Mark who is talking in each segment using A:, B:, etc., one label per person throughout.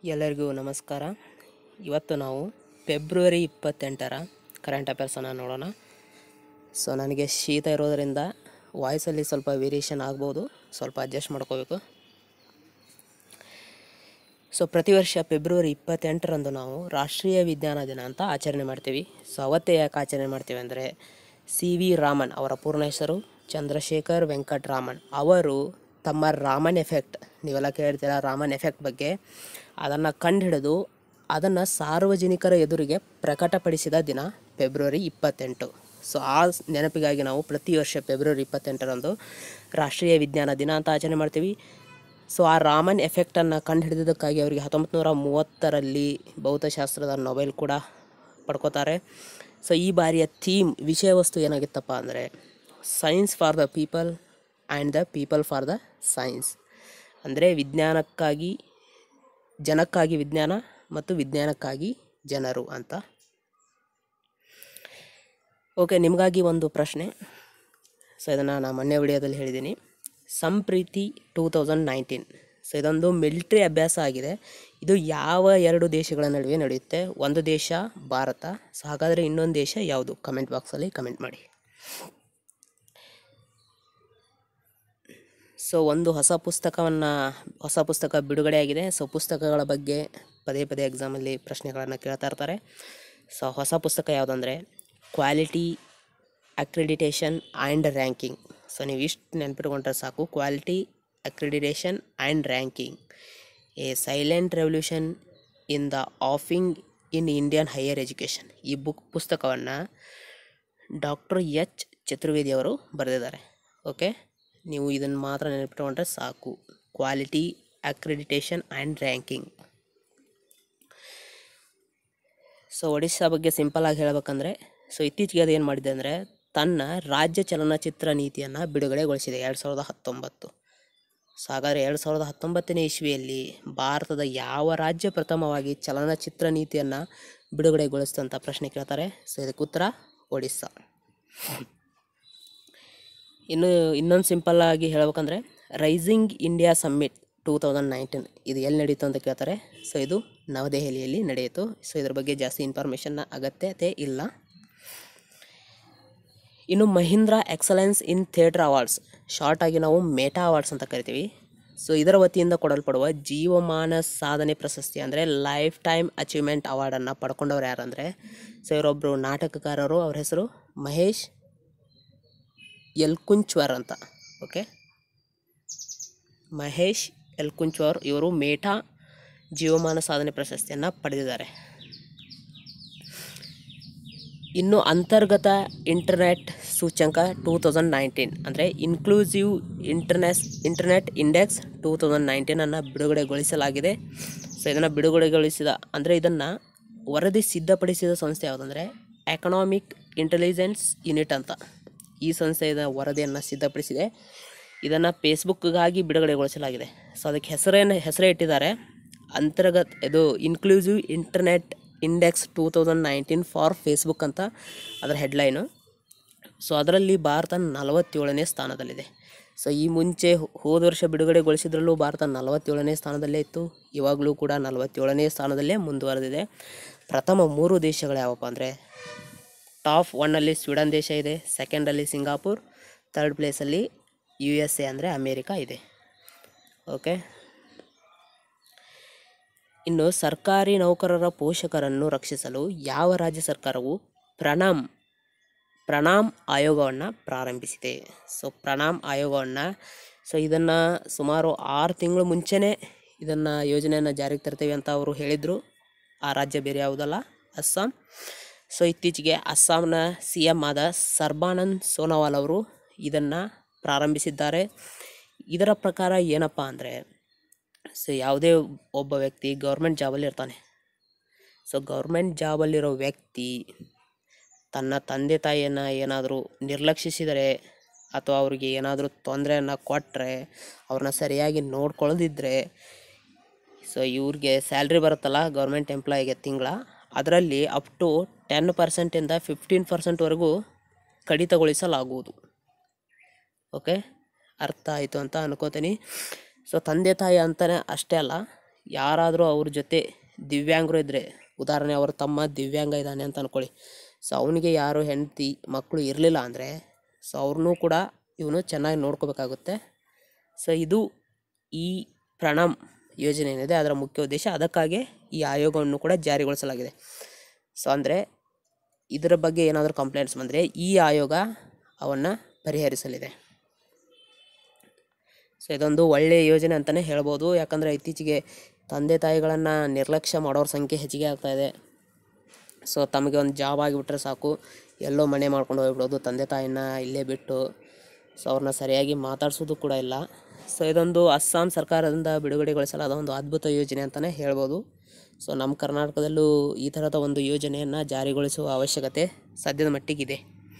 A: ಎಲ್ಲರಿಗೂ ನಮಸ್ಕಾರ ಇವತ್ತು ನಾವು ಫೆಬ್ರವರಿ ಇಪ್ಪತ್ತೆಂಟರ ಕರೆಂಟ್ ಅಫೇರ್ಸನ್ನು ನೋಡೋಣ ಸೊ ನನಗೆ ಶೀತ ಇರೋದರಿಂದ ವಾಯ್ಸಲ್ಲಿ ಸ್ವಲ್ಪ ವೇರಿಯೇಷನ್ ಆಗ್ಬೋದು ಸ್ವಲ್ಪ ಅಡ್ಜಸ್ಟ್ ಮಾಡ್ಕೋಬೇಕು ಸೊ ಪ್ರತಿ ವರ್ಷ ಫೆಬ್ರವರಿ ಇಪ್ಪತ್ತೆಂಟರಂದು ನಾವು ರಾಷ್ಟ್ರೀಯ ವಿಜ್ಞಾನ ದಿನ ಅಂತ ಆಚರಣೆ ಮಾಡ್ತೀವಿ ಸೊ ಅವತ್ತೇ ಯಾಕೆ ಆಚರಣೆ ಮಾಡ್ತೀವಿ ಅಂದರೆ ಸಿ ವಿ ರಾಮನ್ ಅವರ ಪೂರ್ಣ ಹೆಸರು ಚಂದ್ರಶೇಖರ್ ವೆಂಕಟ್ ರಾಮನ್ ಅವರು ತಮ್ಮ ರಾಮನ್ ಎಫೆಕ್ಟ್ ನೀವೆಲ್ಲ ಕೇಳ್ತೀರಾ ರಾಮನ್ ಎಫೆಕ್ಟ್ ಬಗ್ಗೆ ಅದನ್ನು ಕಂಡುಹಿಡಿದು ಅದನ್ನು ಸಾರ್ವಜನಿಕರ ಎದುರಿಗೆ ಪ್ರಕಟಪಡಿಸಿದ ದಿನ ಫೆಬ್ರವರಿ ಇಪ್ಪತ್ತೆಂಟು ಸೊ ಆ ನೆನಪಿಗಾಗಿ ನಾವು ಪ್ರತಿ ವರ್ಷ ಫೆಬ್ರವರಿ ಇಪ್ಪತ್ತೆಂಟರಂದು ರಾಷ್ಟ್ರೀಯ ವಿಜ್ಞಾನ ದಿನ ಅಂತ ಆಚರಣೆ ಮಾಡ್ತೀವಿ ಸೊ ಆ ರಾಮನ್ ಎಫೆಕ್ಟನ್ನು ಕಂಡುಹಿಡಿದಕ್ಕಾಗಿ ಅವರಿಗೆ ಹತ್ತೊಂಬತ್ತು ನೂರ ಮೂವತ್ತರಲ್ಲಿ ಭೌತಶಾಸ್ತ್ರದ ನೊಬೆಲ್ ಕೂಡ ಪಡ್ಕೋತಾರೆ ಸೊ ಈ ಬಾರಿಯ ಥೀಮ್ ವಿಷಯ ವಸ್ತು ಏನಾಗಿತ್ತಪ್ಪ ಅಂದರೆ science for the people and the people for the science ಅಂದರೆ ವಿಜ್ಞಾನಕ್ಕಾಗಿ ಜನಕ್ಕಾಗಿ ವಿಜ್ಞಾನ ಮತ್ತು ವಿಜ್ಞಾನಕ್ಕಾಗಿ ಜನರು ಅಂತ ಓಕೆ ನಿಮಗಾಗಿ ಒಂದು ಪ್ರಶ್ನೆ ಸೊ ಇದನ್ನು ನಾನು ಮೊನ್ನೆ ವಿಡಿಯೋದಲ್ಲಿ ಹೇಳಿದ್ದೀನಿ Sampriti two thousand nineteen so ಇದೊಂದು ಮಿಲಿಟ್ರಿ ಅಭ್ಯಾಸ ಆಗಿದೆ ಇದು ಯಾವ ಎರಡು ದೇಶಗಳ ನಡುವೆ ನಡೆಯುತ್ತೆ ಒಂದು ದೇಶ ಭಾರತ ಸೊ ಹಾಗಾದರೆ ಇನ್ನೊಂದು ದೇಶ ಯಾವುದು ಕಮೆಂಟ್ ಬಾಕ್ಸಲ್ಲಿ ಕಮೆಂಟ್ ಮಾಡಿ ಸೊ ಒಂದು ಹೊಸ ಪುಸ್ತಕವನ್ನು ಹೊಸ ಪುಸ್ತಕ ಬಿಡುಗಡೆಯಾಗಿದೆ ಸೊ ಪುಸ್ತಕಗಳ ಬಗ್ಗೆ ಪದೇ ಪದೇ ಎಕ್ಸಾಮಲ್ಲಿ ಪ್ರಶ್ನೆಗಳನ್ನು ಕೇಳ್ತಾ ಇರ್ತಾರೆ ಸೊ ಹೊಸ ಪುಸ್ತಕ ಯಾವುದಂದರೆ quality accreditation and ranking so ನೀವು ಇಷ್ಟು ನೆನ್ಪಿಟ್ಕೊಂಡ್ರೆ ಸಾಕು quality accreditation and ranking a silent revolution in the offing in Indian higher education ಈ ಬುಕ್ ಪುಸ್ತಕವನ್ನು ಡಾಕ್ಟರ್ ಎಚ್ ಚತುರ್ವೇದಿ ಅವರು ಬರೆದಿದ್ದಾರೆ ಓಕೆ ನೀವು ಇದನ್ನು ಮಾತ್ರ ನೆನಪಿಟ್ಕೊಂಡ್ರೆ ಸಾಕು quality accreditation and ranking so Odisha ಬಗ್ಗೆ ಸಿಂಪಲ್ ಆಗಿ ಹೇಳ್ಬೇಕಂದ್ರೆ ಸೊ ಇತ್ತೀಚೆಗೆ ಅದು ಏನು ಮಾಡಿದೆ ಅಂದರೆ ತನ್ನ ರಾಜ್ಯ ಚಲನಚಿತ್ರ ನೀತಿಯನ್ನು ಬಿಡುಗಡೆಗೊಳಿಸಿದೆ ಎರಡು ಸಾವಿರದ ಹತ್ತೊಂಬತ್ತು ಸೊ ಹಾಗಾದರೆ ಎರಡು ಸಾವಿರದ ಹತ್ತೊಂಬತ್ತನೇ ಇಸ್ವಿಯಲ್ಲಿ ಭಾರತದ ಯಾವ ರಾಜ್ಯ ಪ್ರಥಮವಾಗಿ ಚಲನಚಿತ್ರ ನೀತಿಯನ್ನು ಬಿಡುಗಡೆಗೊಳಿಸ್ತಂತ ಪ್ರಶ್ನೆ ಕೇಳ್ತಾರೆ ಸೊ ಇದಕ್ಕೆ ಉತ್ತರ ಒಡಿಸ್ಸಾ ಇನ್ನು ಇನ್ನೊಂದು ಸಿಂಪಲ್ ಆಗಿ ಹೇಳ್ಬೇಕಂದ್ರೆ rising India summit two thousand nineteen ಇದು ಎಲ್ಲಿ ನಡೀತು ಅಂತ ಕೇಳ್ತಾರೆ ಸೊ ಇದು ನವದೆಹಲಿಯಲ್ಲಿ ನಡೆಯಿತು ಸೊ ಇದ್ರ ಬಗ್ಗೆ ಜಾಸ್ತಿ ಇನ್ಫಾರ್ಮೇಷನ್ನ ಅಗತ್ಯತೆ ಇಲ್ಲ ಇನ್ನು Mahindra excellence in theatre awards short ಆಗಿ ನಾವು ಮೇಟಾ ಅವಾರ್ಡ್ಸ್ ಅಂತ ಕರಿತೀವಿ ಸೊ ಇದರ ವತಿಯಿಂದ ಕೊಡಲ್ಪಡುವ ಜೀವಮಾನ ಸಾಧನೆ ಪ್ರಶಸ್ತಿ ಅಂದರೆ ಲೈಫ್ ಟೈಮ್ ಅಚೀವ್ಮೆಂಟ್ ಅವಾರ್ಡನ್ನು ಪಡ್ಕೊಂಡವ್ರು ಯಾರಂದರೆ ಸೊ ಇವರೊಬ್ಬರು ನಾಟಕಕಾರರು ಅವ್ರ ಹೆಸರು ಮಹೇಶ್ ಎಲ್ಕುಂಚ್ವರ್ ಅಂತ ಓಕೆ ಮಹೇಶ್ ಎಲ್ಕುಂಚ್ವರ್ ಇವರು ಮೇಟಾ ಜೀವಮಾನ ಸಾಧನೆ ಪ್ರಶಸ್ತಿಯನ್ನು ಪಡೆದಿದ್ದಾರೆ ಇನ್ನು ಅಂತರ್ಗತ ಇಂಟರ್ನೆಟ್ ಸೂಚ್ಯಂಕ ಟೂ ತೌಸಂಡ್ ನೈನ್ಟೀನ್ ಅಂದರೆ inclusive internet internet index two thousand ನೈನ್ಟೀನನ್ನು ಬಿಡುಗಡೆಗೊಳಿಸಲಾಗಿದೆ ಸೊ ಇದನ್ನು ಬಿಡುಗಡೆಗೊಳಿಸಿದ ಅಂದರೆ ಇದನ್ನು ವರದಿ ಸಿದ್ಧಪಡಿಸಿದ ಸಂಸ್ಥೆ ಯಾವುದಂದರೆ ಎಕನಾಮಿಕ್ ಇಂಟೆಲಿಜೆನ್ಸ್ ಯೂನಿಟ್ ಅಂತ ಈ ಸಂಸ್ಥೆ ಇದರ ವರದಿಯನ್ನು ಸಿದ್ಧಪಡಿಸಿದೆ ಇದನ್ನು ಫೇಸ್ಬುಕ್ಗಾಗಿ ಬಿಡುಗಡೆಗೊಳಿಸಲಾಗಿದೆ ಸೊ ಅದಕ್ಕೆ ಹೆಸರೇನು ಹೆಸರೇ ಇಟ್ಟಿದ್ದಾರೆ ಅಂತರ್ಗತ ಇದು inclusive internet index two thousand nineteen for Facebook ಅಂತ ಅದರ ಹೆಡ್ಲೈನು ಸೊ ಅದರಲ್ಲಿ ಭಾರತ ನಲವತ್ತೇಳನೇ ಸ್ಥಾನದಲ್ಲಿದೆ ಸೊ ಈ ಮುಂಚೆ ಹೋದ ವರ್ಷ ಬಿಡುಗಡೆಗೊಳಿಸಿದ್ರಲ್ಲೂ ಭಾರತ ನಲವತ್ತೇಳನೇ ಸ್ಥಾನದಲ್ಲೇ ಇತ್ತು ಇವಾಗಲೂ ಕೂಡ ನಲವತ್ತೇಳನೇ ಸ್ಥಾನದಲ್ಲೇ ಮುಂದುವರೆದಿದೆ ಪ್ರಥಮ ಮೂರು ದೇಶಗಳು ಯಾವಪ್ಪ ಅಂದರೆ ಟಾಪ್ ಒನ್ನಲ್ಲಿ ಸ್ವೀಡನ್ ದೇಶ ಇದೆ ಸೆಕೆಂಡಲ್ಲಿ ಸಿಂಗಾಪುರ್ ತರ್ಡ್ ಪ್ಲೇಸಲ್ಲಿ ಯು ಎಸ್ ಎ ಅಂದರೆ ಅಮೇರಿಕಾ ಇದೆ ಓಕೆ ಇನ್ನು ಸರ್ಕಾರಿ ನೌಕರರ ಪೋಷಕರನ್ನು ರಕ್ಷಿಸಲು ಯಾವ ರಾಜ್ಯ ಸರ್ಕಾರವು ಪ್ರಣಾಮ್ ಪ್ರಣಾಮ್ ಆಯೋಗವನ್ನು ಪ್ರಾರಂಭಿಸಿದೆ ಸೊ ಪ್ರಣಾಮ್ ಆಯೋಗವನ್ನು ಸೊ ಇದನ್ನು ಸುಮಾರು ಆರು ತಿಂಗಳು ಮುಂಚೆನೇ ಇದನ್ನು ಯೋಜನೆಯನ್ನು ಜಾರಿಗೆ ತರ್ತೀವಿ ಅಂತ ಅವರು ಹೇಳಿದರು ಆ ರಾಜ್ಯ ಬೇರೆ ಯಾವುದಲ್ಲ ಅಸ್ಸಾಂ ಸೊ ಇತ್ತೀಚೆಗೆ ಅಸ್ಸಾಂನ ಸಿ ಎಮ್ ಆದ ಸರ್ಬಾನಂದ್ ಸೋನೋವಾಲ್ ಅವರು ಇದನ್ನು ಪ್ರಾರಂಭಿಸಿದ್ದಾರೆ ಇದರ ಪ್ರಕಾರ ಏನಪ್ಪ ಅಂದರೆ ಸೊ ಯಾವುದೇ ಒಬ್ಬ ವ್ಯಕ್ತಿ ಗೌರ್ಮೆಂಟ್ ಜಾಬಲ್ಲಿ ಇರ್ತಾನೆ ಸೊ ಗೌರ್ಮೆಂಟ್ ಜಾಬಲ್ಲಿರೋ ವ್ಯಕ್ತಿ ತನ್ನ ತಂದೆ ತಾಯಿಯನ್ನು ಏನಾದರೂ ನಿರ್ಲಕ್ಷಿಸಿದರೆ ಅಥವಾ ಅವ್ರಿಗೆ ಏನಾದರೂ ತೊಂದರೆಯನ್ನು ಕೊಟ್ಟರೆ ಅವ್ರನ್ನ ಸರಿಯಾಗಿ ನೋಡ್ಕೊಳ್ಳದಿದ್ದರೆ ಸೊ ಇವ್ರಿಗೆ ಸ್ಯಾಲ್ರಿ ಬರುತ್ತಲ್ಲ ಗೌರ್ಮೆಂಟ್ ಎಂಪ್ಲಾಯಿಗೆ ತಿಂಗಳ ಅದರಲ್ಲಿ ಅಪ್ ಟು ಟೆನ್ ಪರ್ಸೆಂಟಿಂದ ಫಿಫ್ಟೀನ್ ಪರ್ಸೆಂಟ್ವರೆಗೂ ಕಡಿತಗೊಳಿಸಲಾಗುವುದು ಓಕೆ ಅರ್ಥ ಆಯಿತು ಅಂತ ಅನ್ಕೋತೀನಿ ಸೊ ತಂದೆ ತಾಯಿ ಅಂತಲೇ ಅಷ್ಟೇ ಅಲ್ಲ ಯಾರಾದರೂ ಅವ್ರ ಜೊತೆ ದಿವ್ಯಾಂಗರು ಇದ್ದರೆ ಉದಾಹರಣೆ ಅವ್ರ ತಮ್ಮ ದಿವ್ಯಾಂಗ ಇದ್ದಾನೆ ಅಂತ ಅಂದ್ಕೊಳ್ಳಿ ಸೊ ಅವನಿಗೆ ಯಾರು ಹೆಂಡತಿ ಮಕ್ಕಳು ಇರಲಿಲ್ಲ ಅಂದರೆ ಸೊ ಅವ್ರನ್ನೂ ಕೂಡ ಇವನು ಚೆನ್ನಾಗಿ ನೋಡ್ಕೋಬೇಕಾಗುತ್ತೆ ಸೊ ಇದು ಈ ಪ್ರಣಾಮ್ ಯೋಜನೆ ಏನಿದೆ ಅದರ ಮುಖ್ಯ ಉದ್ದೇಶ ಅದಕ್ಕಾಗಿ ಈ ಆಯೋಗವನ್ನು ಕೂಡ ಜಾರಿಗೊಳಿಸಲಾಗಿದೆ ಸೊ ಅಂದರೆ ಇದರ ಬಗ್ಗೆ ಏನಾದರೂ ಕಂಪ್ಲೇಂಟ್ಸ್ ಬಂದರೆ ಈ ಆಯೋಗ ಅವನ್ನು ಪರಿಹರಿಸಲಿದೆ ಸೊ ಇದೊಂದು ಒಳ್ಳೆಯ ಯೋಜನೆ ಅಂತಲೇ ಹೇಳ್ಬೋದು ಯಾಕಂದರೆ ಇತ್ತೀಚೆಗೆ ತಂದೆ ತಾಯಿಗಳನ್ನು ನಿರ್ಲಕ್ಷ್ಯ ಮಾಡೋರ ಸಂಖ್ಯೆ ಹೆಚ್ಚಿಗೆ ಆಗ್ತಾ ಇದೆ ಸೊ ತಮಗೆ ಒಂದು ಜಾಬ್ ಆಗಿಬಿಟ್ರೆ ಸಾಕು ಎಲ್ಲೋ ಮನೆ ಮಾಡ್ಕೊಂಡು ಹೋಗ್ಬಿಡೋದು ತಂದೆ ತಾಯಿನ ಇಲ್ಲೇ ಬಿಟ್ಟು ಸೊ ಅವ್ರನ್ನ ಸರಿಯಾಗಿ ಮಾತಾಡ್ಸೋದು ಕೂಡ ಇಲ್ಲ ಸೊ ಇದೊಂದು ಅಸ್ಸಾಂ ಸರ್ಕಾರದಿಂದ ಬಿಡುಗಡೆಗೊಳಿಸಲಾದ ಒಂದು ಅದ್ಭುತ ಯೋಜನೆ ಅಂತಲೇ ಹೇಳ್ಬೋದು ಸೊ ನಮ್ಮ ಕರ್ನಾಟಕದಲ್ಲೂ ಈ ಥರದ ಒಂದು ಯೋಜನೆಯನ್ನು ಜಾರಿಗೊಳಿಸುವ ಅವಶ್ಯಕತೆ ಸದ್ಯದ ಮಟ್ಟಿಗಿದೆ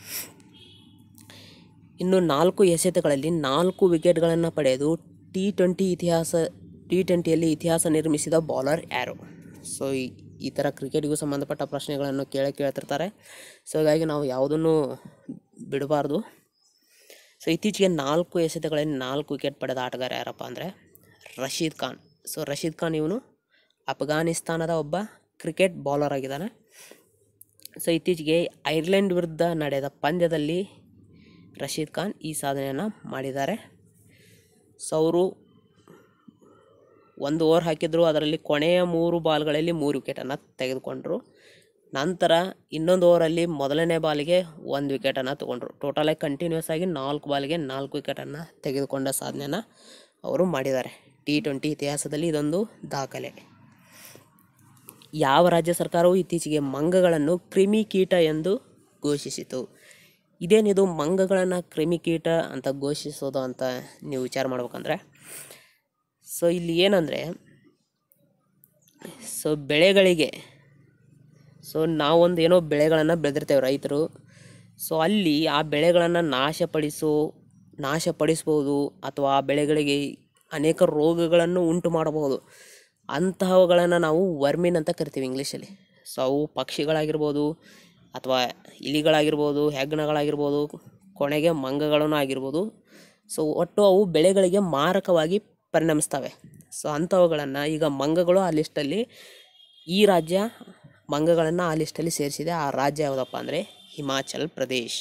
A: ಇನ್ನು ನಾಲ್ಕು ಎಸೆತಗಳಲ್ಲಿ ನಾಲ್ಕು ವಿಕೆಟ್ಗಳನ್ನು ಪಡೆದು ಟಿ ಟ್ವೆಂಟಿ ಇತಿಹಾಸ ಟಿ ಟ್ವೆಂಟಿಯಲ್ಲಿ ಇತಿಹಾಸ ನಿರ್ಮಿಸಿದ ಬೌಲರ್ ಯಾರು ಸೊ ಈ ಈ ಥರ ಕ್ರಿಕೆಟ್ಗೂ ಸಂಬಂಧಪಟ್ಟ ಪ್ರಶ್ನೆಗಳನ್ನು ಕೇಳೇ ಕೇಳ್ತಿರ್ತಾರೆ ಸೊ ಹೀಗಾಗಿ ನಾವು ಯಾವುದನ್ನು ಬಿಡಬಾರ್ದು ಸೊ ಇತ್ತೀಚೆಗೆ ನಾಲ್ಕು ಎಸೆತಗಳಲ್ಲಿ ನಾಲ್ಕು ವಿಕೆಟ್ ಪಡೆದ ಆಟಗಾರ ಯಾರಪ್ಪ ಅಂದರೆ ರಶೀದ್ ಖಾನ್ ಸೊ ರಶೀದ್ ಖಾನ್ ಇವನು ಅಫ್ಘಾನಿಸ್ತಾನದ ಒಬ್ಬ ಕ್ರಿಕೆಟ್ ಬೌಲರ್ ಆಗಿದ್ದಾನೆ ಸೊ ಇತ್ತೀಚೆಗೆ ಐರ್ಲೆಂಡ್ ವಿರುದ್ಧ ನಡೆದ ಪಂದ್ಯದಲ್ಲಿ ರಶೀದ್ ಖಾನ್ ಈ ಸಾಧನೆಯನ್ನು ಮಾಡಿದ್ದಾರೆ ಸೊ ಅವರು ಒಂದು ಓವರ್ ಹಾಕಿದ್ರು ಅದರಲ್ಲಿ ಕೊನೆಯ ಮೂರು ಬಾಲ್ಗಳಲ್ಲಿ ಮೂರು ವಿಕೆಟನ್ನು ತೆಗೆದುಕೊಂಡರು ನಂತರ ಇನ್ನೊಂದು ಓವರಲ್ಲಿ ಮೊದಲನೇ ಬಾಲಿಗೆ ಒಂದು ವಿಕೆಟನ್ನು ತೊಗೊಂಡ್ರು ಟೋಟಲಾಗಿ ಕಂಟಿನ್ಯೂಸ್ ಆಗಿ ನಾಲ್ಕು ಬಾಲಿಗೆ ನಾಲ್ಕು ವಿಕೆಟನ್ನು ತೆಗೆದುಕೊಂಡ ಸಾಧನೆಯನ್ನು ಅವರು ಮಾಡಿದ್ದಾರೆ ಟಿ ಟ್ವೆಂಟಿ ಇತಿಹಾಸದಲ್ಲಿ ಇದೊಂದು ದಾಖಲೆ ಯಾವ ರಾಜ್ಯ ಸರ್ಕಾರವು ಇತ್ತೀಚೆಗೆ ಮಂಗಗಳನ್ನು ಕ್ರಿಮಿಕೀಟ ಎಂದು ಘೋಷಿಸಿತು ಇದೇನಿದು ಮಂಗಗಳನ್ನು ಕ್ರಿಮಿಕೀಟ ಅಂತ ಘೋಷಿಸೋದು ಅಂತ ನೀವು ವಿಚಾರ ಮಾಡ್ಬೇಕಂದ್ರೆ ಸೊ ಇಲ್ಲಿ ಏನಂದರೆ ಸೊ ಬೆಳೆಗಳಿಗೆ ಸೊ ನಾವೊಂದು ಏನೋ ಬೆಳೆಗಳನ್ನು ಬೆಳೆದಿರ್ತೇವೆ ರೈತರು ಸೊ ಅಲ್ಲಿ ಆ ಬೆಳೆಗಳನ್ನು ನಾಶಪಡಿಸೋ ನಾಶಪಡಿಸ್ಬೋದು ಅಥವಾ ಆ ಬೆಳೆಗಳಿಗೆ ಅನೇಕ ರೋಗಗಳನ್ನು ಉಂಟು ಮಾಡಬಹುದು ಅಂತಹವುಗಳನ್ನು ನಾವು ವರ್ಮಿನ್ ಅಂತ ಕರಿತೀವಿ ಇಂಗ್ಲೀಷಲ್ಲಿ ಸೊ ಅವು ಪಕ್ಷಿಗಳಾಗಿರ್ಬೋದು ಅಥವಾ ಇಲಿಗಳಾಗಿರ್ಬೋದು ಹೆಗ್ಗಣಗಳಾಗಿರ್ಬೋದು ಕೊನೆಗೆ ಮಂಗಗಳೂ ಆಗಿರ್ಬೋದು ಸೊ ಒಟ್ಟು ಅವು ಬೆಳೆಗಳಿಗೆ ಮಾರಕವಾಗಿ ಪರಿಣಮಿಸ್ತವೆ ಸೊ ಅಂಥವುಗಳನ್ನು ಈಗ ಮಂಗಗಳು ಆ ಲಿಸ್ಟಲ್ಲಿ ಈ ರಾಜ್ಯ ಮಂಗಗಳನ್ನು ಆ ಲಿಸ್ಟಲ್ಲಿ ಸೇರಿಸಿದೆ ಆ ರಾಜ್ಯ ಯಾವುದಪ್ಪ ಅಂದರೆ ಹಿಮಾಚಲ್ ಪ್ರದೇಶ್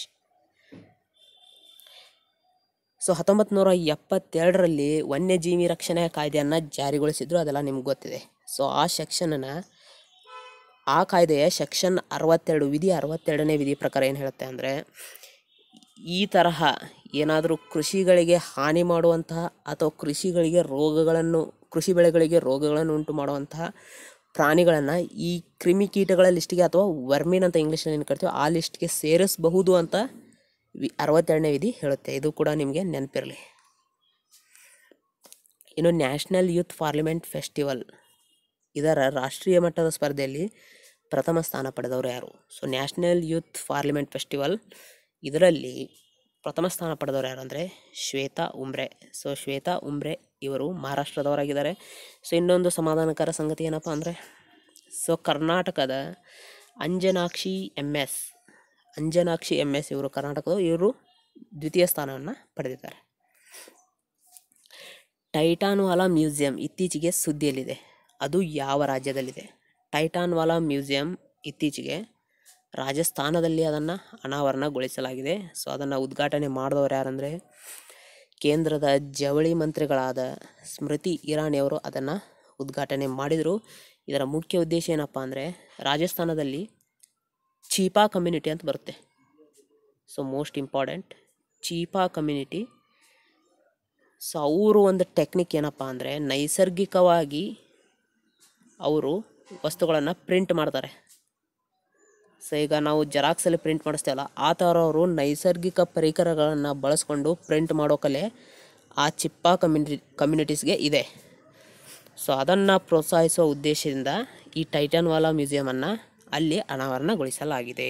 A: ಸೊ ಹತ್ತೊಂಬತ್ತು ನೂರ ಎಪ್ಪತ್ತೆರಡರಲ್ಲಿ ವನ್ಯಜೀವಿ ರಕ್ಷಣೆ ಕಾಯ್ದೆಯನ್ನು ಜಾರಿಗೊಳಿಸಿದ್ರು ಅದೆಲ್ಲ ನಿಮ್ಗೆ ಗೊತ್ತಿದೆ ಸೊ ಆ ಸೆಕ್ಷನನ್ನು ಆ ಕಾಯ್ದೆಯ ಸೆಕ್ಷನ್ ಅರವತ್ತೆರಡು ವಿಧಿ ಅರವತ್ತೆರಡನೇ ವಿಧಿ ಪ್ರಕಾರ ಏನು ಹೇಳುತ್ತೆ ಅಂದರೆ ಈ ತರಹ ಏನಾದರೂ ಕೃಷಿಗಳಿಗೆ ಹಾನಿ ಮಾಡುವಂತಹ ಅಥವಾ ಕೃಷಿಗಳಿಗೆ ರೋಗಗಳನ್ನು ಕೃಷಿ ಬೆಳೆಗಳಿಗೆ ರೋಗಗಳನ್ನು ಉಂಟು ಮಾಡುವಂತಹ ಪ್ರಾಣಿಗಳನ್ನು ಈ ಕ್ರಿಮಿಕೀಟಗಳ ಲಿಸ್ಟಿಗೆ ಅಥವಾ ವರ್ಮಿನ್ ಅಂತ ಇಂಗ್ಲೀಷಲ್ಲಿ ಏನು ಕರಿತೀವಿ ಆ ಲಿಸ್ಟ್ಗೆ ಸೇರಿಸಬಹುದು ಅಂತ ವಿ ಅರವತ್ತೆರಡನೇ ವಿಧಿ ಹೇಳುತ್ತೆ ಇದು ಕೂಡ ನಿಮಗೆ ನೆನಪಿರಲಿ ಇನ್ನು ನ್ಯಾಷನಲ್ ಯೂತ್ ಪಾರ್ಲಿಮೆಂಟ್ ಫೆಸ್ಟಿವಲ್ ಇದರ ರಾಷ್ಟ್ರೀಯ ಮಟ್ಟದ ಸ್ಪರ್ಧೆಯಲ್ಲಿ ಪ್ರಥಮ ಸ್ಥಾನ ಪಡೆದವರು ಯಾರು so national youth parliament festival ಇದರಲ್ಲಿ ಪ್ರಥಮ ಸ್ಥಾನ ಪಡೆದವರು ಯಾರು ಅಂದರೆ ಶ್ವೇತಾ ಉಮ್ರೆ ಸೊ ಶ್ವೇತಾ ಉಮ್ರೆ ಇವರು ಮಹಾರಾಷ್ಟ್ರದವರಾಗಿದ್ದಾರೆ ಸೊ ಇನ್ನೊಂದು ಸಮಾಧಾನಕರ ಸಂಗತಿ ಏನಪ್ಪ ಅಂದರೆ ಸೊ ಕರ್ನಾಟಕದ Anjanakshi M S Anjanakshi M S ಇವರು ಕರ್ನಾಟಕದ ಇವರು ದ್ವಿತೀಯ ಸ್ಥಾನವನ್ನು ಪಡೆದಿದ್ದಾರೆ ಟೈಟಾನ್ವಾಲಾ ಮ್ಯೂಸಿಯಂ ಇತ್ತೀಚೆಗೆ ಸುದ್ದಿಯಲ್ಲಿದೆ ಅದು ಯಾವ ರಾಜ್ಯದಲ್ಲಿದೆ ಟೈಟಾನ್ವಾಲಾ ಮ್ಯೂಸಿಯಂ ಇತ್ತೀಚೆಗೆ ರಾಜಸ್ಥಾನದಲ್ಲಿ ಅದನ್ನು ಅನಾವರಣಗೊಳಿಸಲಾಗಿದೆ ಸೊ ಅದನ್ನು ಉದ್ಘಾಟನೆ ಮಾಡಿದವರು ಯಾರಂದರೆ ಕೇಂದ್ರದ ಜವಳಿ ಮಂತ್ರಿಗಳಾದ ಸ್ಮೃತಿ ಇರಾನಿಯವರು ಅದನ್ನು ಉದ್ಘಾಟನೆ ಮಾಡಿದರು ಇದರ ಮುಖ್ಯ ಉದ್ದೇಶ ಏನಪ್ಪ ಅಂದರೆ ರಾಜಸ್ಥಾನದಲ್ಲಿ ಚೀಪಾ ಕಮ್ಯುನಿಟಿ ಅಂತ ಬರುತ್ತೆ so most important Chhipa community so ಅವರು ಒಂದು ಟೆಕ್ನಿಕ್ ಏನಪ್ಪ ಅಂದರೆ ನೈಸರ್ಗಿಕವಾಗಿ ಅವರು ವಸ್ತುಗಳನ್ನು ಪ್ರಿಂಟ್ ಮಾಡ್ತಾರೆ ಸೊ ಈಗ ನಾವು ಜೆರಾಕ್ಸಲ್ಲಿ ಪ್ರಿಂಟ್ ಮಾಡಿಸ್ತೇವಲ್ಲ ಆ ಥರ ಅವರು ನೈಸರ್ಗಿಕ ಪರಿಕರಗಳನ್ನು ಬಳಸ್ಕೊಂಡು ಪ್ರಿಂಟ್ ಮಾಡೋ ಕಲೆ ಆ ಚಿಪ್ಪಾ ಕಮ್ಯುನಿಟಿ ಕಮ್ಯುನಿಟೀಸ್ಗೆ ಇದೆ ಸೊ ಅದನ್ನು ಪ್ರೋತ್ಸಾಹಿಸುವ ಉದ್ದೇಶದಿಂದ ಈ ಟೈಟನ್ವಾಲಾ ಮ್ಯೂಸಿಯಮನ್ನು ಅಲ್ಲಿ ಅನಾವರಣಗೊಳಿಸಲಾಗಿದೆ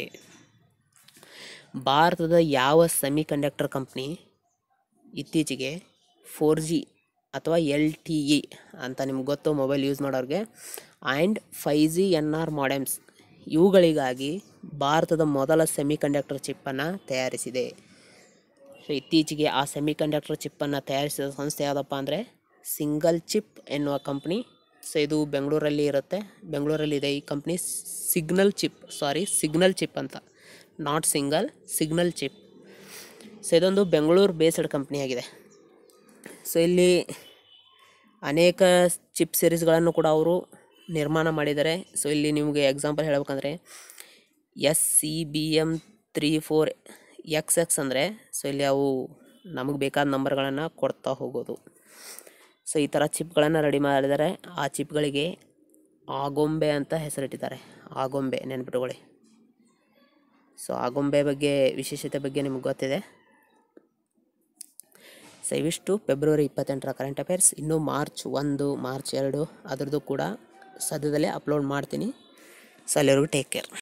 A: ಭಾರತದ ಯಾವ ಸೆಮಿ ಕಂಡಕ್ಟರ್ ಕಂಪ್ನಿ ಇತ್ತೀಚೆಗೆ ಫೋರ್ ಜಿ ಅಥವಾ ಎಲ್ ಟಿ ಇ ಅಂತ ನಿಮ್ಗೆ ಗೊತ್ತು ಮೊಬೈಲ್ ಯೂಸ್ ಮಾಡೋರಿಗೆ and five G N R modems ಇವುಗಳಿಗಾಗಿ ಭಾರತದ ಮೊದಲ ಸೆಮಿ ಕಂಡಕ್ಟರ್ ಚಿಪ್ಪನ್ನು ತಯಾರಿಸಿದೆ ಸೊ ಇತ್ತೀಚೆಗೆ ಆ ಸೆಮಿ ಕಂಡಕ್ಟರ್ ಚಿಪ್ಪನ್ನು ತಯಾರಿಸಿದ ಸಂಸ್ಥೆ ಯಾವುದಪ್ಪ ಅಂದರೆ ಸಿಂಗಲ್ ಚಿಪ್ ಎನ್ನುವ ಕಂಪ್ನಿ ಸೊ ಇದು ಬೆಂಗಳೂರಲ್ಲಿ ಇರುತ್ತೆ ಬೆಂಗಳೂರಲ್ಲಿ ಇದೆ ಈ company signal chip sorry signal chip ಅಂತ not single signal chip so ಇದೊಂದು ಬೆಂಗಳೂರು ಬೇಸ್ಡ್ ಕಂಪ್ನಿ ಆಗಿದೆ ಸೊ ಇಲ್ಲಿ ಅನೇಕ ಚಿಪ್ ಸೀರೀಸ್ಗಳನ್ನು ಕೂಡ ಅವರು ನಿರ್ಮಾಣ ಮಾಡಿದ್ದಾರೆ ಸೊ ಇಲ್ಲಿ ನಿಮಗೆ ಎಕ್ಸಾಂಪಲ್ ಹೇಳ್ಬೇಕಂದ್ರೆ S C B M three four X X ಅಂದರೆ ಸೊ ಇಲ್ಲಿ ಅವು ನಮಗೆ ಬೇಕಾದ ನಂಬರ್ಗಳನ್ನು ಕೊಡ್ತಾ ಹೋಗೋದು ಸೊ ಈ ಥರ ಚಿಪ್ಗಳನ್ನು ರೆಡಿ ಮಾಡಿದ್ದಾರೆ ಆ ಚಿಪ್ಗಳಿಗೆ ಆಗೊಂಬೆ ಅಂತ ಹೆಸರಿಟ್ಟಿದ್ದಾರೆ ಆಗೊಂಬೆ ನೆನ್ಪಿಟ್ಕೊಳ್ಳಿ ಸೊ ಆಗೊಂಬೆ ಬಗ್ಗೆ ವಿಶೇಷತೆ ಬಗ್ಗೆ ನಿಮ್ಗೆ ಗೊತ್ತಿದೆ ಸೊ ಇವಿಷ್ಟು ಫೆಬ್ರವರಿ ಇಪ್ಪತ್ತೆಂಟರ ಕರೆಂಟ್ ಅಫೇರ್ಸ್ ಇನ್ನು ಮಾರ್ಚ್ ಒಂದು ಮಾರ್ಚ್ ಎರಡು ಅದರದ್ದು ಕೂಡ ಸದ್ಯದಲ್ಲೇ ಅಪ್ಲೋಡ್ ಮಾಡ್ತೀನಿ ಸೊ ಅಲ್ಲಿವರೆಗೂ ಟೇಕ್ ಕೇರ್